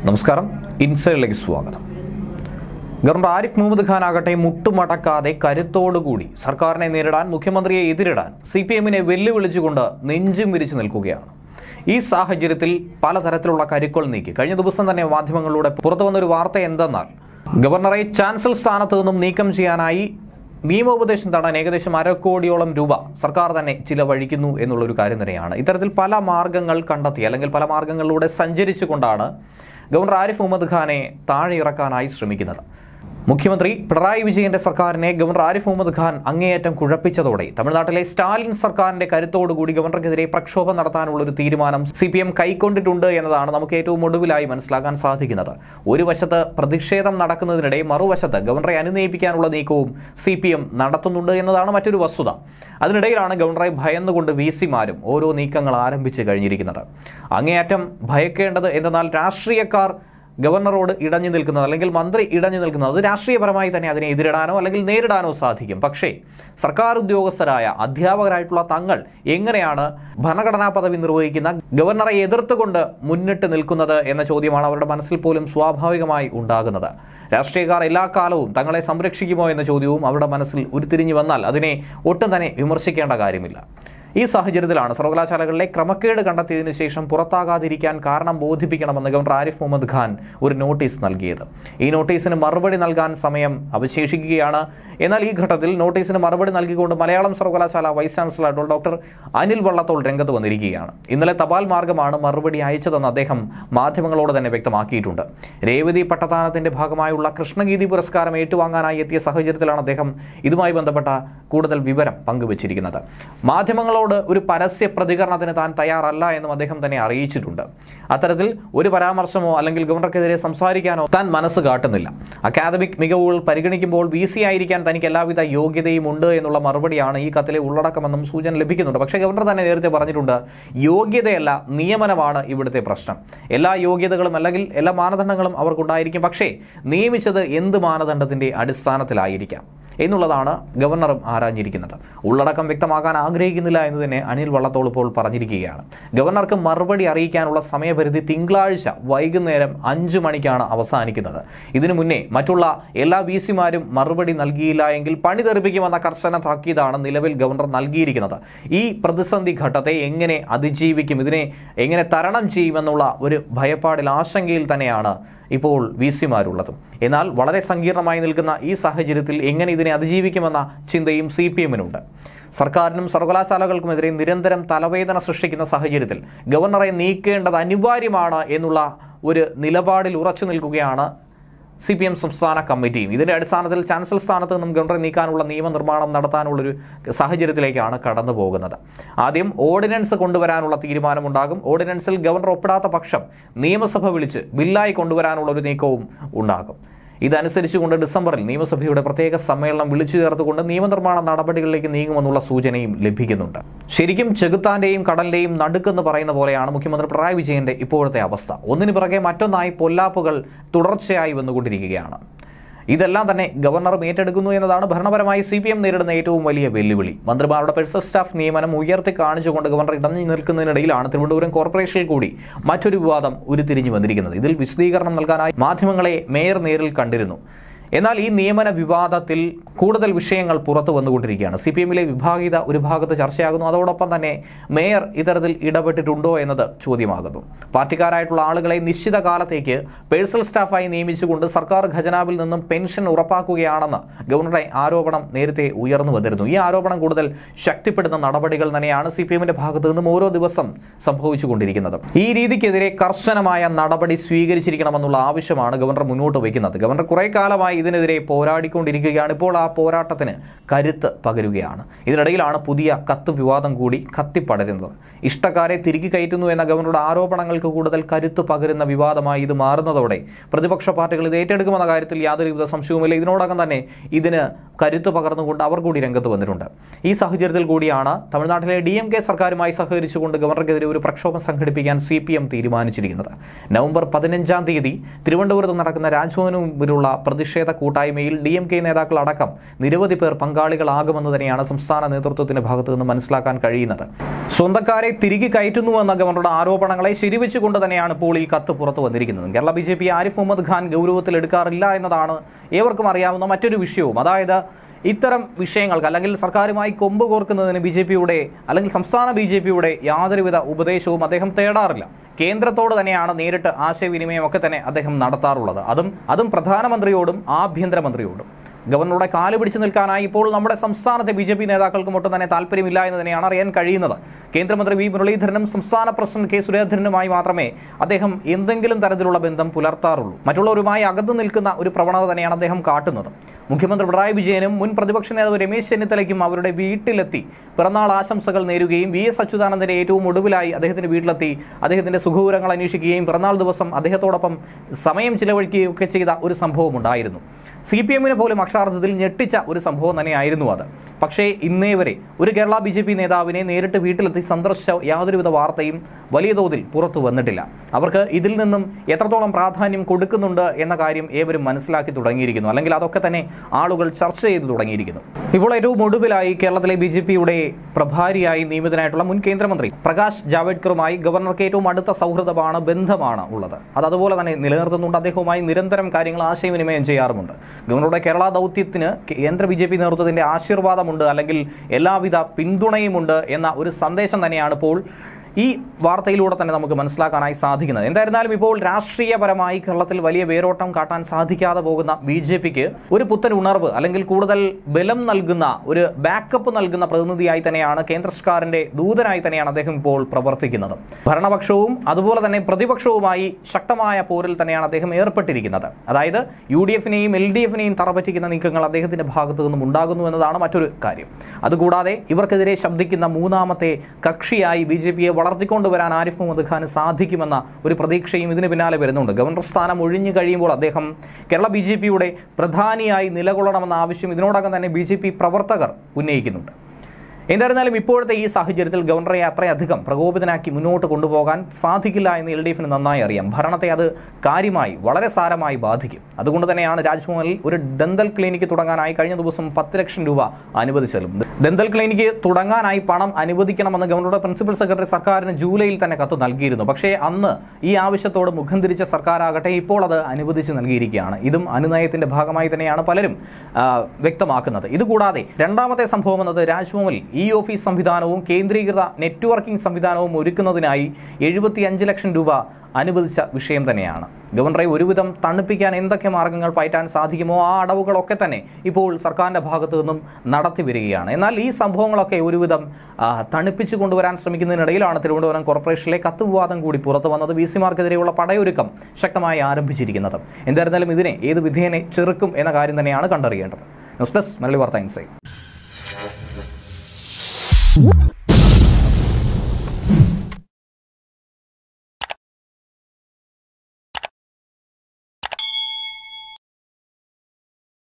നമസ്കാരം ഇൻസൈഡിലേക്ക് സ്വാഗതം ഗവർണർ ആരിഫ് മുഹമ്മദ് ഖാൻ ആകട്ടെ മുട്ടുമടക്കാതെ കരുത്തോടുകൂടി സർക്കാരിനെ നേരിടാൻ മുഖ്യമന്ത്രിയെ എതിരിടാൻ സി പി എമ്മിനെ വെല്ലുവിളിച്ചുകൊണ്ട് നെഞ്ചും വിരിച്ചു നിൽക്കുകയാണ് ഈ സാഹചര്യത്തിൽ പലതരത്തിലുള്ള കരുക്കൾ നീക്കി കഴിഞ്ഞ ദിവസം തന്നെ മാധ്യമങ്ങളിലൂടെ പുറത്തു വന്നൊരു വാർത്ത എന്തെന്നാൽ ഗവർണറെ ചാൻസലർ സ്ഥാനത്ത് നിന്നും നീക്കം ചെയ്യാനായി നിയമോപദേശം തടാൻ ഏകദേശം അരക്കോടിയോളം രൂപ സർക്കാർ തന്നെ ചിലവഴിക്കുന്നു എന്നുള്ളൊരു കാര്യം തന്നെയാണ് ഇത്തരത്തിൽ പല മാർഗങ്ങൾ കണ്ടെത്തി അല്ലെങ്കിൽ പല മാർഗങ്ങളിലൂടെ സഞ്ചരിച്ചുകൊണ്ടാണ് ഗവർണർ ആരിഫ് മുഹമ്മദ് ഖാനെ താഴെ ഇറക്കാനായി ശ്രമിക്കുന്നത് മുഖ്യമന്ത്രി പിണറായി വിജയന്റെ സർക്കാരിനെ ഗവർണർ ആരിഫ് മുഹമ്മദ് ഖാൻ അങ്ങേയറ്റം കുഴപ്പിച്ചതോടെ തമിഴ്നാട്ടിലെ സ്റ്റാലിൻ സർക്കാരിന്റെ കരുത്തോടുകൂടി ഗവർണർക്കെതിരെ പ്രക്ഷോഭം നടത്താനുള്ള ഒരു തീരുമാനം സി പി എം കൈക്കൊണ്ടിട്ടുണ്ട് എന്നതാണ് നമുക്ക് ഏറ്റവും ഒടുവിലായി മനസ്സിലാക്കാൻ സാധിക്കുന്നത് ഒരു വശത്ത് പ്രതിഷേധം നടക്കുന്നതിനിടെ മറുവശത്ത് ഗവർണറെ അനുനയിപ്പിക്കാനുള്ള നീക്കവും സി പി എം നടത്തുന്നുണ്ട് എന്നതാണ് മറ്റൊരു വസ്തുത അതിനിടയിലാണ് ഗവർണറെ ഭയന്നുകൊണ്ട് വി സിമാരും ഓരോ നീക്കങ്ങൾ ആരംഭിച്ചു കഴിഞ്ഞിരിക്കുന്നത് അങ്ങേയറ്റം ഭയക്കേണ്ടത് എന്തെന്നാൽ രാഷ്ട്രീയക്കാർ ഗവർണറോട് ഇടഞ്ഞു നിൽക്കുന്നത് അല്ലെങ്കിൽ മന്ത്രി ഇടഞ്ഞു നിൽക്കുന്നത് അത് രാഷ്ട്രീയപരമായി തന്നെ അതിനെ എതിരിടാനോ അല്ലെങ്കിൽ നേരിടാനോ സാധിക്കും പക്ഷേ സർക്കാർ ഉദ്യോഗസ്ഥരായ അധ്യാപകരായിട്ടുള്ള തങ്ങൾ എങ്ങനെയാണ് ഭരണഘടനാ പദവി നിർവഹിക്കുന്ന ഗവർണറെ എതിർത്തുകൊണ്ട് മുന്നിട്ട് നിൽക്കുന്നത് എന്ന ചോദ്യമാണ് അവരുടെ മനസ്സിൽ പോലും സ്വാഭാവികമായി ഉണ്ടാകുന്നത് രാഷ്ട്രീയക്കാർ എല്ലാ കാലവും തങ്ങളെ സംരക്ഷിക്കുമോ എന്ന ചോദ്യവും അവരുടെ മനസ്സിൽ ഉരുത്തിരിഞ്ഞു വന്നാൽ അതിനെ ഒട്ടും തന്നെ വിമർശിക്കേണ്ട കാര്യമില്ല ഈ സാഹചര്യത്തിലാണ് സർവകലാശാലകളിലെ ക്രമക്കേട് കണ്ടെത്തിയതിനു ശേഷം പുറത്താകാതിരിക്കാൻ കാരണം ബോധിപ്പിക്കണമെന്ന് ഗവർണർ ആരിഫ് മുഹമ്മദ് ഖാൻ ഒരു നോട്ടീസ് നൽകിയത് ഈ നോട്ടീസിന് മറുപടി നൽകാൻ സമയം അവശേഷിക്കുകയാണ് എന്നാൽ ഈ ഘട്ടത്തിൽ നോട്ടീസിന് മറുപടി നൽകിക്കൊണ്ട് മലയാളം സർവകലാശാല vice chancellor doctor Anil Vallathol രംഗത്ത് വന്നിരിക്കുകയാണ് ഇന്നലെ തപാൽ മാർഗമാണ് മറുപടി അയച്ചതെന്ന് അദ്ദേഹം മാധ്യമങ്ങളോട് തന്നെ വ്യക്തമാക്കിയിട്ടുണ്ട് രേവതി പട്ടത്താനത്തിന്റെ ഭാഗമായുള്ള കൃഷ്ണഗീതി പുരസ്കാരം ഏറ്റുവാങ്ങാനായി എത്തിയ സാഹചര്യത്തിലാണ് അദ്ദേഹം ഇതുമായി ബന്ധപ്പെട്ട കൂടുതൽ വിവരം പങ്കുവച്ചിരിക്കുന്നത് മാധ്യമങ്ങളോട് ഒരു പരസ്യ പ്രതികരണത്തിന് താൻ തയ്യാറല്ല എന്നും അദ്ദേഹം തന്നെ അറിയിച്ചിട്ടുണ്ട് അത്തരത്തിൽ ഒരു പരാമർശമോ അല്ലെങ്കിൽ ഗവർണർക്കെതിരെ സംസാരിക്കാനോ താൻ മനസ്സ് കാട്ടുന്നില്ല അക്കാദമിക് മികവുകൾ പരിഗണിക്കുമ്പോൾ വി സി ആയിരിക്കാൻ തനിക്ക് എല്ലാവിധ യോഗ്യതയും ഉണ്ട് എന്നുള്ള മറുപടിയാണ് ഈ കത്തിലെ ഉള്ളടക്കമെന്നും സൂചന ലഭിക്കുന്നുണ്ട് പക്ഷേ ഗവർണർ തന്നെ നേരത്തെ പറഞ്ഞിട്ടുണ്ട് യോഗ്യതയല്ല നിയമനമാണ് ഇവിടുത്തെ പ്രശ്നം എല്ലാ യോഗ്യതകളും അല്ലെങ്കിൽ എല്ലാ മാനദണ്ഡങ്ങളും അവർക്കുണ്ടായിരിക്കും പക്ഷേ നിയമിച്ചത് എന്ത് മാനദണ്ഡത്തിന്റെ അടിസ്ഥാനത്തിലായിരിക്കാം എന്നുള്ളതാണ് ഗവർണറും ആരാഞ്ഞിരിക്കുന്നത് ഉള്ളടക്കം വ്യക്തമാക്കാൻ ആഗ്രഹിക്കുന്നില്ല എന്ന് തന്നെ അനിൽ വള്ളത്തോൾ ഇപ്പോൾ പറഞ്ഞിരിക്കുകയാണ് ഗവർണർക്ക് മറുപടി അറിയിക്കാനുള്ള സമയപരിധി തിങ്കളാഴ്ച വൈകുന്നേരം അഞ്ചു മണിക്കാണ് അവസാനിക്കുന്നത് ഇതിനു മുന്നേ മറ്റുള്ള എല്ലാ വി സിമാരും മറുപടി നൽകിയില്ല എങ്കിൽ പണി തെറിപ്പിക്കുമെന്ന കർശന താക്കീതാണ് നിലവിൽ ഗവർണർ നൽകിയിരിക്കുന്നത് ഈ പ്രതിസന്ധി ഘട്ടത്തെ എങ്ങനെ അതിജീവിക്കും ഇതിനെ എങ്ങനെ തരണം ചെയ്യുമെന്നുള്ള ഒരു ഭയപ്പാടിൽ ആശങ്കയിൽ തന്നെയാണ് ഇപ്പോൾ വി സിമാരുള്ളതും എന്നാൽ വളരെ സങ്കീർണമായി നിൽക്കുന്ന ഈ സാഹചര്യത്തിൽ എങ്ങനെ ഇതിനെ അതിജീവിക്കുമെന്ന ചിന്തയും സി പി എമ്മിനുണ്ട് സർക്കാരിനും സർവകലാശാലകൾക്കുമെതിരെ നിരന്തരം തലവേദന സൃഷ്ടിക്കുന്ന സാഹചര്യത്തിൽ ഗവർണറെ നീക്കേണ്ടത് അനിവാര്യമാണ് എന്നുള്ള ഒരു നിലപാടിൽ ഉറച്ചു നിൽക്കുകയാണ് സി പി എം സംസ്ഥാന കമ്മിറ്റിയും ഇതിന്റെ അടിസ്ഥാനത്തിൽ ചാൻസലർ സ്ഥാനത്ത് നിന്നും ഗവർണറെ നീക്കാനുള്ള നിയമനിർമ്മാണം നടത്താനുള്ളൊരു സാഹചര്യത്തിലേക്കാണ് കടന്നു പോകുന്നത് ആദ്യം ഓർഡിനൻസ് കൊണ്ടുവരാനുള്ള തീരുമാനമുണ്ടാകും ഓർഡിനൻസിൽ ഗവർണർ ഒപ്പിടാത്ത പക്ഷം നിയമസഭ വിളിച്ച് ബില്ലായി കൊണ്ടുവരാനുള്ള ഒരു നീക്കവും ഉണ്ടാകും ഇതനുസരിച്ചുകൊണ്ട് ഡിസംബറിൽ നിയമസഭയുടെ പ്രത്യേക സമ്മേളനം വിളിച്ചു ചേർത്തുകൊണ്ട് നിയമനിർമ്മാണ നടപടികളിലേക്ക് നീങ്ങുമെന്നുള്ള സൂചനയും ലഭിക്കുന്നുണ്ട് ശരിക്കും ചെകുത്താന്റെയും കടലിന്റെയും നടുക്കെന്ന് പറയുന്ന പോലെയാണ് മുഖ്യമന്ത്രി പിണറായി വിജയന്റെ ഇപ്പോഴത്തെ അവസ്ഥ ഒന്നിനു പിറകെ മറ്റൊന്നായി പൊല്ലാപ്പുകൾ തുടർച്ചയായി വന്നുകൊണ്ടിരിക്കുകയാണ് ഇതെല്ലാം തന്നെ ഗവർണറും ഏറ്റെടുക്കുന്നു എന്നതാണ് ഭരണപരമായി സി പി എം നേരിടുന്ന ഏറ്റവും വലിയ വെല്ലുവിളി മന്ത്രിമാരുടെ പേഴ്സണൽ സ്റ്റാഫ് നിയമനം ഉയർത്തി കാണിച്ചുകൊണ്ട് ഗവർണർ ഇടഞ്ഞു നിൽക്കുന്നതിനിടയിലാണ് തിരുവനന്തപുരം കോർപ്പറേഷനിൽ കൂടി മറ്റൊരു വിവാദം ഉരുത്തിരിഞ്ഞു വന്നിരിക്കുന്നത് ഇതിൽ വിശദീകരണം നൽകാനായി മാധ്യമങ്ങളെ മേയർ നേരിൽ കണ്ടിരുന്നു എന്നാൽ ഈ നിയമന വിവാദത്തിൽ കൂടുതൽ വിഷയങ്ങൾ പുറത്തു വന്നുകൊണ്ടിരിക്കുകയാണ് സി പി എമ്മിലെ വിഭാഗീയത ഒരു ഭാഗത്ത് ചർച്ചയാകുന്നു അതോടൊപ്പം തന്നെ മേയർ ഇത്തരത്തിൽ ഇടപെട്ടിട്ടുണ്ടോ എന്നത് ചോദ്യമാകുന്നു പാർട്ടിക്കാരായിട്ടുള്ള ആളുകളെ നിശ്ചിത കാലത്തേക്ക് പേഴ്സണൽ സ്റ്റാഫായി നിയമിച്ചുകൊണ്ട് സർക്കാർ ഖജനാവിൽ നിന്നും പെൻഷൻ ഉറപ്പാക്കുകയാണെന്ന് ഗവർണറുടെ ആരോപണം നേരത്തെ ഉയർന്നു വന്നിരുന്നു ഈ ആരോപണം കൂടുതൽ ശക്തിപ്പെടുന്ന നടപടികൾ തന്നെയാണ് സി പി എമ്മിന്റെ ഭാഗത്തു നിന്നും ഓരോ ദിവസം സംഭവിച്ചുകൊണ്ടിരിക്കുന്നത് ഈ രീതിക്കെതിരെ കർശനമായ നടപടി സ്വീകരിച്ചിരിക്കണമെന്നുള്ള ആവശ്യമാണ് ഗവർണർ മുന്നോട്ട് വയ്ക്കുന്നത് ഗവർണർ കുറെ കാലമായി ഇതിനെതിരെ പോരാടിക്കൊണ്ടിരിക്കുകയാണ് ഇപ്പോൾ ആ പോരാട്ടത്തിന് കരുത്ത് പകരുകയാണ് ഇതിനിടയിലാണ് പുതിയ കത്ത് വിവാദം കൂടി കത്തിപ്പടരുന്നത് ഇഷ്ടക്കാരെ തിരികെ കയറ്റുന്നു എന്ന ഗവർണറുടെ ആരോപണങ്ങൾക്ക് കൂടുതൽ കരുത്ത് പകരുന്ന വിവാദമായി ഇത് മാറുന്നതോടെ പ്രതിപക്ഷ പാർട്ടികൾ ഇത് ഏറ്റെടുക്കുമെന്ന കാര്യത്തിൽ യാതൊരുവിധ സംശയവുമില്ല ഇതിനോടകം തന്നെ ഇതിന് കരുത്ത് പകർന്നുകൊണ്ട് അവർ കൂടി രംഗത്ത് വന്നിട്ടുണ്ട് ഈ സാഹചര്യത്തിൽ കൂടിയാണ് തമിഴ്നാട്ടിലെ ഡി എം കെ സർക്കാരുമായി സഹകരിച്ചുകൊണ്ട് ഗവർണർക്കെതിരെ ഒരു പ്രക്ഷോഭം സംഘടിപ്പിക്കാൻ സി പി എം തീരുമാനിച്ചിരിക്കുന്നത് നവംബർ പതിനഞ്ചാം തീയതി തിരുവനന്തപുരത്ത് നടക്കുന്ന രാജ്ഭവന് മുമ്പിലുള്ള പ്രതിഷേധ കൂട്ടായ്മയിൽ ഡി എം കെ നേതാക്കൾ അടക്കം നിരവധി പേർ പങ്കാളികളാകുമെന്ന് തന്നെയാണ് സംസ്ഥാന നേതൃത്വത്തിന്റെ ഭാഗത്തു നിന്ന് മനസ്സിലാക്കാൻ കഴിയുന്നത് സ്വന്തക്കാരെ തിരികെ കയറ്റുന്നുവെന്ന ഗവർണറുടെ ആരോപണങ്ങളെ ശരിവെച്ചുകൊണ്ട് തന്നെയാണ് ഇപ്പോൾ ഈ കത്ത് പുറത്തു വന്നിരിക്കുന്നത് Kerala B J P Arif Mohammed Khan ഗൗരവത്തിൽ എടുക്കാറില്ല എന്നതാണ് ഏവർക്കും അറിയാവുന്ന മറ്റൊരു വിഷയവും അതായത് ഇത്തരം വിഷയങ്ങൾക്ക് അല്ലെങ്കിൽ സർക്കാരുമായി കൊമ്പ് കോർക്കുന്നതിന് ബി ജെ പിയുടെ അല്ലെങ്കിൽ സംസ്ഥാന ബി ജെ പിയുടെ യാതൊരുവിധ ഉപദേശവും അദ്ദേഹം തേടാറില്ല കേന്ദ്രത്തോട് തന്നെയാണ് നേരിട്ട് ആശയവിനിമയം ഒക്കെ തന്നെ അദ്ദേഹം നടത്താറുള്ളത് അതും അതും പ്രധാനമന്ത്രിയോടും ആഭ്യന്തരമന്ത്രിയോടും ഗവർണറുടെ കാല് പിടിച്ചു നിൽക്കാനായി ഇപ്പോൾ നമ്മുടെ സംസ്ഥാനത്തെ ബി ജെ പി നേതാക്കൾക്കും ഒട്ടും തന്നെ താല്പര്യമില്ല എന്ന് തന്നെയാണ് അറിയാൻ കഴിയുന്നത് കേന്ദ്രമന്ത്രി വി മുരളീധരനും സംസ്ഥാന പ്രസിഡന്റ് കെ സുരേന്ദ്രനുമായി മാത്രമേ അദ്ദേഹം എന്തെങ്കിലും തരത്തിലുള്ള ബന്ധം പുലർത്താറുള്ളൂ മറ്റുള്ളവരുമായി അകന്നു നിൽക്കുന്ന ഒരു പ്രവണത തന്നെയാണ് അദ്ദേഹം കാട്ടുന്നത് മുഖ്യമന്ത്രി പിണറായി വിജയനും മുൻ പ്രതിപക്ഷ നേതാവ് രമേശ് ചെന്നിത്തലയ്ക്കും അവരുടെ വീട്ടിലെത്തി പിറന്നാൾ ആശംസകൾ നേരുകയും വി എസ് അച്യുതാനന്ദന്റെ ഏറ്റവും ഒടുവിലായി അദ്ദേഹത്തിന്റെ വീട്ടിലെത്തി അദ്ദേഹത്തിന്റെ സുഖവിവരങ്ങൾ അന്വേഷിക്കുകയും പിറന്നാൾ ദിവസം അദ്ദേഹത്തോടൊപ്പം സമയം ചിലവഴിക്കുകയും ഒക്കെ ചെയ്ത ഒരു സംഭവം ഉണ്ടായിരുന്നു സി പി എമ്മിനെ പോലും അക്ഷരാർത്ഥത്തിൽ ഞെട്ടിച്ച ഒരു സംഭവം തന്നെയായിരുന്നു അത് പക്ഷേ ഇന്നേ വരെ ഒരു കേരള ബി ജെ പി നേതാവിനെ നേരിട്ട് വീട്ടിലെത്തി സന്ദർശിച്ച യാതൊരുവിധ വാർത്തയും വലിയ തോതിൽ പുറത്തു വന്നിട്ടില്ല അവർക്ക് ഇതിൽ നിന്നും എത്രത്തോളം പ്രാധാന്യം കൊടുക്കുന്നുണ്ട് എന്ന കാര്യം ഏവരും മനസ്സിലാക്കി തുടങ്ങിയിരിക്കുന്നു അല്ലെങ്കിൽ അതൊക്കെ തന്നെ ആളുകൾ ചർച്ച ചെയ്തു തുടങ്ങിയിരിക്കുന്നു ഇപ്പോൾ ഏറ്റവും ഒടുവിലായി കേരളത്തിലെ ബി ജെ പിയുടെ പ്രഭാരിയായി നിയമിതനായിട്ടുള്ള മുൻ കേന്ദ്രമന്ത്രി പ്രകാശ് ജാവ്ദേക്കറുമായി ഗവർണർക്ക് ഏറ്റവും അടുത്ത സൗഹൃദമാണ് ബന്ധമാണ് ഉള്ളത് അത് അതുപോലെ തന്നെ നിലനിർത്തുന്നുണ്ട് അദ്ദേഹവുമായി നിരന്തരം കാര്യങ്ങൾ ആശയവിനിമയം ചെയ്യാറുമുണ്ട് ഗവർണറുടെ കേരള ദൗത്യത്തിന് കേന്ദ്ര ബി ജെ പി നേതൃത്വത്തിന്റെ ആശീർവാദമുണ്ട് അല്ലെങ്കിൽ എല്ലാവിധ പിന്തുണയുമുണ്ട് എന്ന ഒരു സന്ദേശം തന്നെയാണ് ഇപ്പോൾ ഈ വാർത്തയിലൂടെ തന്നെ നമുക്ക് മനസ്സിലാക്കാനായി സാധിക്കുന്നത് എന്തായിരുന്നാലും ഇപ്പോൾ രാഷ്ട്രീയപരമായി കേരളത്തിൽ വലിയ വേരോട്ടം കാട്ടാൻ സാധിക്കാതെ പോകുന്ന ബി ജെ പിക്ക് ഒരു പുത്തൻ ഉണർവ് അല്ലെങ്കിൽ കൂടുതൽ ബലം നൽകുന്ന ഒരു ബാക്കപ്പ് നൽകുന്ന പ്രതിനിധിയായി തന്നെയാണ് കേന്ദ്ര സർക്കാരിന്റെ ദൂതനായി തന്നെയാണ് അദ്ദേഹം ഇപ്പോൾ പ്രവർത്തിക്കുന്നത് ഭരണപക്ഷവും അതുപോലെ തന്നെ പ്രതിപക്ഷവുമായി ശക്തമായ പോരിൽ തന്നെയാണ് അദ്ദേഹം ഏർപ്പെട്ടിരിക്കുന്നത് അതായത് യു ഡി എഫിനെയും എൽ ഡി എഫിനെയും തറപറ്റിക്കുന്ന നീക്കങ്ങൾ അദ്ദേഹത്തിന്റെ ഭാഗത്തു നിന്നും ഉണ്ടാകുന്നു എന്നതാണ് മറ്റൊരു കാര്യം അതുകൂടാതെ ഇവർക്കെതിരെ ശബ്ദിക്കുന്ന മൂന്നാമത്തെ കക്ഷിയായി ബി ജെ പിയെ വളർത്തിക്കൊണ്ടുവരാൻ ആരിഫ് മുഹമ്മദ് ഖാന് സാധിക്കുമെന്ന ഒരു പ്രതീക്ഷയും ഇതിന് പിന്നാലെ വരുന്നുണ്ട് ഗവർണർ സ്ഥാനം ഒഴിഞ്ഞു കഴിയുമ്പോൾ അദ്ദേഹം കേരള ബി ജെ പിയുടെ പ്രധാനിയായി നിലകൊള്ളണമെന്ന ആവശ്യം ഇതിനോടകം തന്നെ ബി ജെ പി പ്രവർത്തകർ ഉന്നയിക്കുന്നുണ്ട് എന്തായിരുന്നാലും ഇപ്പോഴത്തെ ഈ സാഹചര്യത്തിൽ ഗവർണറെ അത്രയധികം പ്രകോപിതനാക്കി മുന്നോട്ട് കൊണ്ടുപോകാൻ സാധിക്കില്ല എന്ന് എൽ ഡി എഫിന് നന്നായി അറിയാം ഭരണത്തെ അത് കാര്യമായി വളരെ സാരമായി ബാധിക്കും അതുകൊണ്ട് തന്നെയാണ് രാജ്ഭവനിൽ ഒരു ഡന്തൽ ക്ലിനിക്ക് തുടങ്ങാനായി കഴിഞ്ഞ ദിവസം പത്ത് ലക്ഷം രൂപ അനുവദിച്ചതും ഡന്തൽ ക്ലിനിക്ക് തുടങ്ങാനായി പണം അനുവദിക്കണമെന്ന് ഗവർണറുടെ പ്രിൻസിപ്പൽ സെക്രട്ടറി സർക്കാരിന് ജൂലൈയിൽ തന്നെ കത്ത് നൽകിയിരുന്നു പക്ഷേ അന്ന് ഈ ആവശ്യത്തോട് മുഖം തിരിച്ച സർക്കാരാകട്ടെ ഇപ്പോൾ അത് അനുവദിച്ച് നൽകിയിരിക്കുകയാണ് ഇതും അനുനയത്തിന്റെ ഭാഗമായി തന്നെയാണ് പലരും ആ, വ്യക്തമാക്കുന്നത് ഇതുകൂടാതെ രണ്ടാമത്തെ സംഭവം എന്നത് രാജ്ഭവനിൽ ഇ ഓഫീസ് സംവിധാനവും കേന്ദ്രീകൃത നെറ്റ്വർക്കിംഗ് സംവിധാനവും ഒരുക്കുന്നതിനായി എഴുപത്തിയഞ്ച് ലക്ഷം രൂപ അനുവദിച്ച വിഷയം തന്നെയാണ് ഗവർണറെ ഒരുവിധം തണുപ്പിക്കാൻ എന്തൊക്കെ മാർഗങ്ങൾ പയറ്റാൻ സാധിക്കുമോ ആ അടവുകളൊക്കെ തന്നെ ഇപ്പോൾ സർക്കാരിന്റെ ഭാഗത്തു നിന്നും നടത്തി വരികയാണ് എന്നാൽ ഈ സംഭവങ്ങളൊക്കെ ഒരുവിധം ആ, തണുപ്പിച്ചു കൊണ്ടുവരാൻ ശ്രമിക്കുന്നതിനിടയിലാണ് തിരുവനന്തപുരം കോർപ്പറേഷനിലെ കത്ത് വിവാദം കൂടി പുറത്തു വന്നത് വി സിമാർക്കെതിരെയുള്ള പടയൊരുക്കം ശക്തമായി ആരംഭിച്ചിരിക്കുന്നത് എന്തായിരുന്നാലും ഇതിനെ ഏത് വിധേയനെ ചെറുക്കും എന്ന കാര്യം തന്നെയാണ് കണ്ടറിയേണ്ടത് ന്യൂസ് ഡെസ്ക് മലയാളി വാർത്ത ഇൻസൈറ്റ്